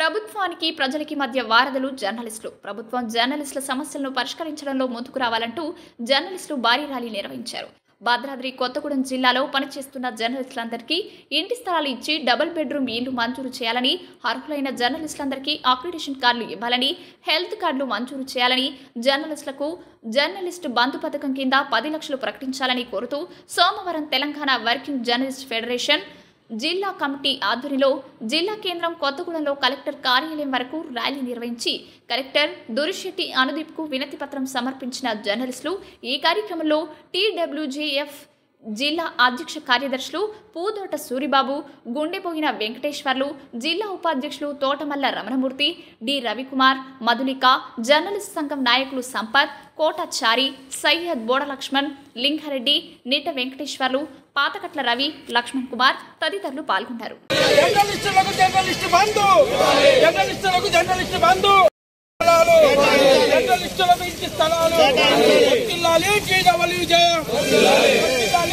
ప్రభుత్వానికి ప్రజలకి మధ్య వారధులు జర్నలిస్టులు ప్రభుత్వం జర్నలిస్టుల సమస్యలను పరిష్కరించడంలో ముందుకు రావాలంటూ జర్నలిస్టులు భారీ ర్యాలీ నిర్వహించారు భద్రాద్రి కొత్తగూడెం జిల్లాలో పనిచేస్తున్న జర్నలిస్టులందరికీ ఇంటి స్థలాలు ఇచ్చి డబుల్ బెడ్రూమ్ ఇళ్లు మంజూరు చేయాలని అర్హులైన జర్నలిస్టులందరికీ అక్రిడేషన్ కార్డులు ఇవ్వాలని హెల్త్ కార్డులు మంజూరు చేయాలని జర్నలిస్టులకు జర్నలిస్టు బంధు పథకం కింద పది లక్షలు ప్రకటించాలని కోరుతూ సోమవారం తెలంగాణ వర్కింగ్ జర్నలిస్ట్ ఫెడరేషన్ జిల్లా కమిటీ ఆధ్వర్యంలో జిల్లా కేంద్రం కొత్తగూడెంలో కలెక్టర్ కార్యాలయం వరకు ర్యాలీ నిర్వహించి కలెక్టర్ దురిశెట్టి అనుదీప్కు వినతి పత్రం సమర్పించిన జర్నలిస్టులు ఈ కార్యక్రమంలో టీడబ్ల్యూజేఎఫ్ జిల్లా అధ్యక్ష కార్యదర్శులు పూదోట సూరిబాబు గుండెపోయిన వెంకటేశ్వర్లు జిల్లా ఉపాధ్యక్షులు తోటమల్ల రమణమూర్తి డి రవికుమార్ మధులిక జర్నలిస్ట్ సంఘం నాయకులు సంపత్ కోటాచారి సయ్యద్ బోడ లక్ష్మణ్ లింగారెడ్డి నిట వెంకటేశ్వర్లు పాతకట్ల రవి లక్ష్మణ్ కుమార్ తదితరులు పాల్గొన్నారు జర్నలిస్టులకు జర్నలిస్ట్ బంధు జర్నలిస్టులకు జర్నలిస్ట్ బంధు స్థలాలు జర్నలిస్టులకు ఇంటి స్థలాలు వర్ధిల్లాలి టీడబ్ల్యూ జయం వర్ధిల్లాలి.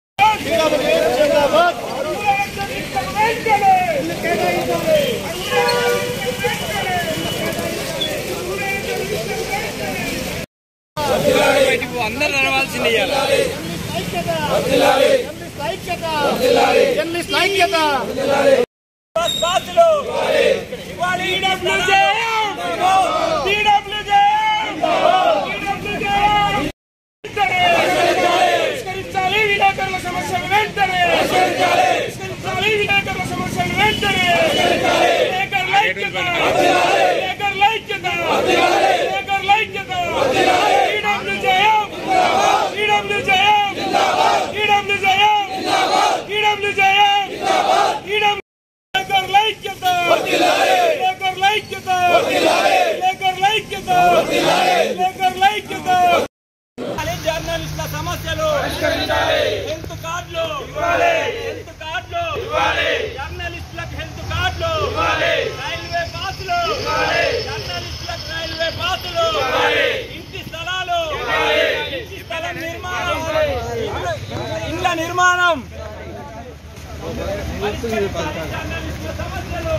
అందరు నడవాల్సింది ఇయ్యాల జర్నలిస్ట్ ఐక్యత బాధ్యులు ఇవ్వాలి టీడబ్ల్యూ జయం టీడబ్ల్యూ జయం టీడబ్ల్యూ జయం పరిష్కరించాలి విలేకరుల సమస్యలు వెంటనే పరిష్కరించాలి విలేకరుల సమస్యలు వెంటనే విలేకరుల ఐక్యత విలేకరుల ఐక్యత విలేకరుల ఐక్యత టీడబ్ల్యూ జయం టీడబ్ల్యూ జయం టీడబ్ల్యూ జయం టీడబ్ల్యూ జయం టీడబ్ల్యూ విలేకరుల ఐక్యత విలేకరుల ఐక్యత విలేకరుల ఐక్యత విలేకరుల ఐక్యత జర్నలిస్టుల సమస్యలు హెల్త్ కార్డులు హెల్త్ కార్డులు జర్నలిస్టులకు హెల్త్ కార్డులు రైల్వే పాసులు జర్నలిస్టులకు రైల్వే పాసులు ఇంటి స్థలాలు ఇంటి స్థలం నిర్మాణం ఇళ్ళ- ఇళ్ళ నిర్మాణం పరిష్కరించాలి జర్నలిస్టుల సమస్యలు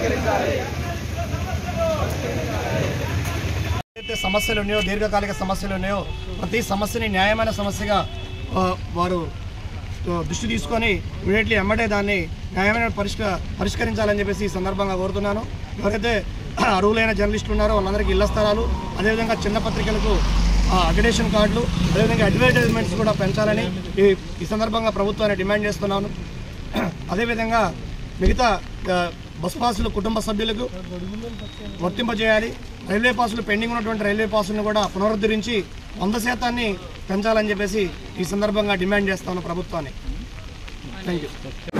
ఏదైతే సమస్యలు ఉన్నాయో దీర్ఘకాలిక సమస్యలు ఉన్నాయో ప్రతి సమస్యని న్యాయమైన సమస్యగా ఆ, వారు ఆ, దృష్టి తీసుకొని ఇమీడియట్లీ ఎమ్మటే దాన్ని న్యాయమైన పరిష్క పరిష్కరించాలని చెప్పేసి ఈ సందర్భంగా కోరుతున్నాను ఎవరైతే అర్హులైన జర్నలిస్టులు ఉన్నారో వాళ్ళందరికీ ఇళ్ల స్థలాలు అదేవిధంగా చిన్న పత్రికలకు అగ్రేషన్ కార్డులు అదేవిధంగా అడ్వర్టైజ్మెంట్స్ కూడా పెంచాలని ఈ ఈ సందర్భంగా ప్రభుత్వాన్ని డిమాండ్ చేస్తున్నాను అదేవిధంగా మిగతా ఆ, బస్ పాసులు కుటుంబ సభ్యులకు వర్తింపజేయాలి రైల్వే పాసులు పెండింగ్ ఉన్నటువంటి రైల్వే పాసులను కూడా పునరుద్ధరించి వంద శాతాన్ని పెంచాలని చెప్పేసి ఈ సందర్భంగా డిమాండ్ చేస్తాను ప్రభుత్వాన్ని థ్యాంక్ యూ